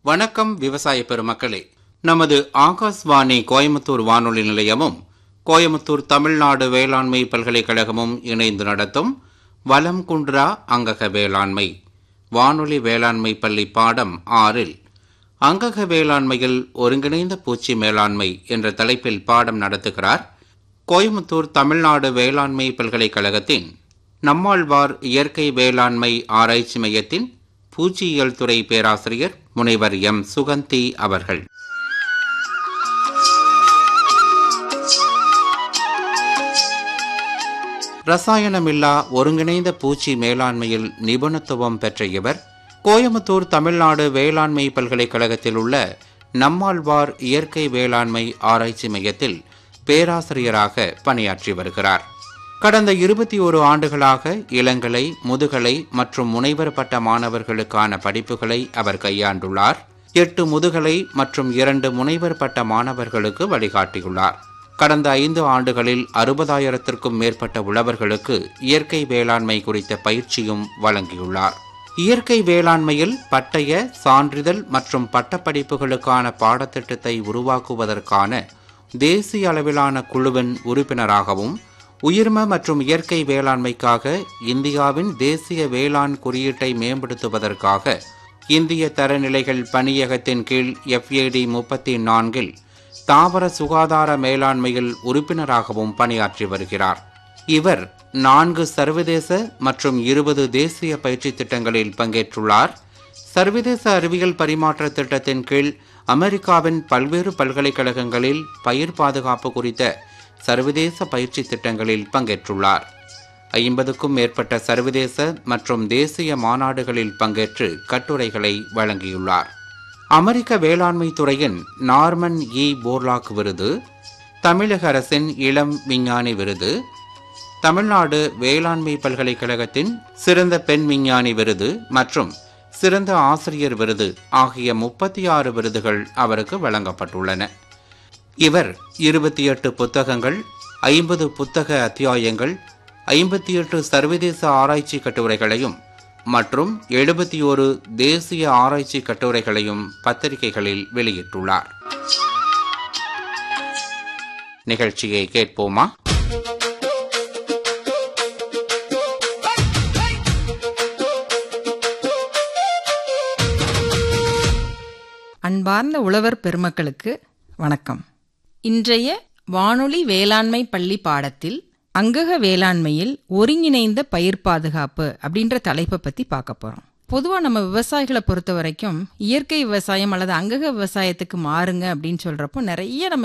வணக்கம் விவசாய பெருமக்களே நமது ஆகாஷ்வாணி கோயம்புத்தூர் வானொலி நிலையமும் கோயம்புத்தூர் தமிழ்நாடு வேளாண்மை பல்கலைக்கழகமும் இணைந்து நடத்தும் வலம் குன்றா அங்கக வேளாண்மை வானொலி வேளாண்மை பள்ளி பாடம் ஆறில் அங்கக வேளாண்மையில் ஒருங்கிணைந்த பூச்சி மேலாண்மை என்ற தலைப்பில் பாடம் நடத்துகிறார் கோயம்புத்தூர் தமிழ்நாடு வேளாண்மை பல்கலைக்கழகத்தின் நம்மாழ்வார் இயற்கை வேளாண்மை ஆராய்ச்சி மையத்தின் பூச்சியியல் துறை பேராசிரியர் முனைவர் எம் சுகந்தி அவர்கள் ரசாயனமில்லா ஒருங்கிணைந்த பூச்சி மேலாண்மையில் நிபுணத்துவம் பெற்ற இவர் கோயம்புத்தூர் தமிழ்நாடு வேளாண்மை பல்கலைக்கழகத்தில் உள்ள நம்மாழ்வார் இயற்கை வேளாண்மை ஆராய்ச்சி மையத்தில் பேராசிரியராக பணியாற்றி வருகிறார் கடந்த இருபத்தி ஒரு ஆண்டுகளாக இளங்கலை முதுகலை மற்றும் முனைவர் பட்ட மாணவர்களுக்கான படிப்புகளை அவர் கையாண்டுள்ளார் எட்டு முதுகலை மற்றும் இரண்டு முனைவர் பட்ட மாணவர்களுக்கு வழிகாட்டியுள்ளார் கடந்த ஐந்து ஆண்டுகளில் அறுபதாயிரத்திற்கும் மேற்பட்ட உழவர்களுக்கு இயற்கை வேளாண்மை குறித்த பயிற்சியும் வழங்கியுள்ளார் இயற்கை வேளாண்மையில் பட்டய சான்றிதழ் மற்றும் பட்டப்படிப்புகளுக்கான பாடத்திட்டத்தை உருவாக்குவதற்கான தேசிய அளவிலான குழுவின் உறுப்பினராகவும் உயிர்ம மற்றும் இயற்கை வேளாண்மைக்காக இந்தியாவின் தேசிய வேளாண் குறியீட்டை மேம்படுத்துவதற்காக இந்திய தரநிலைகள் பணியகத்தின் கீழ் எஃப்ஏடி முப்பத்தி நான்கில் தாவர சுகாதார மேலாண்மையில் உறுப்பினராகவும் பணியாற்றி வருகிறார் இவர் நான்கு சர்வதேச மற்றும் இருபது தேசிய பயிற்சி திட்டங்களில் பங்கேற்றுள்ளார் சர்வதேச அறிவியல் பரிமாற்ற திட்டத்தின் கீழ் அமெரிக்காவின் பல்வேறு பல்கலைக்கழகங்களில் பயிர் பாதுகாப்பு குறித்த சர்வதேச பயிற்சி திட்டங்களில் பங்கேற்றுள்ளார் ஐம்பதுக்கும் மேற்பட்ட சர்வதேச மற்றும் தேசிய மாநாடுகளில் பங்கேற்று கட்டுரைகளை வழங்கியுள்ளார் அமெரிக்க வேளாண்மை துறையின் நார்மன் இ போர்லாக் விருது தமிழக அரசின் இளம் விஞ்ஞானி விருது தமிழ்நாடு வேளாண்மை பல்கலைக்கழகத்தின் சிறந்த பெண் விஞ்ஞானி விருது மற்றும் சிறந்த ஆசிரியர் விருது ஆகிய முப்பத்தி ஆறு விருதுகள் அவருக்கு வழங்கப்பட்டுள்ளன இவர் இருபத்தி எட்டு புத்தகங்கள் ஐம்பது புத்தக அத்தியாயங்கள் ஐம்பத்தி எட்டு சர்வதேச ஆராய்ச்சி கட்டுரைகளையும் மற்றும் எழுபத்தி ஒரு தேசிய ஆராய்ச்சி கட்டுரைகளையும் பத்திரிகைகளில் வெளியிட்டுள்ளார் நிகழ்ச்சியை கேட்போமா அன்பார்ந்த உழவர் பெருமக்களுக்கு வணக்கம் இன்றைய வானொலி வேளாண்மை பள்ளி பாடத்தில் அங்கக வேளாண்மையில் ஒருங்கிணைந்த பயிர் பாதுகாப்பு அப்படின்ற தலைப்பை பற்றி பார்க்க போகிறோம் பொதுவாக நம்ம விவசாயிகளை பொறுத்த வரைக்கும் இயற்கை விவசாயம் அல்லது அங்கக விவசாயத்துக்கு மாறுங்க அப்படின்னு சொல்கிறப்போ நிறைய நம்ம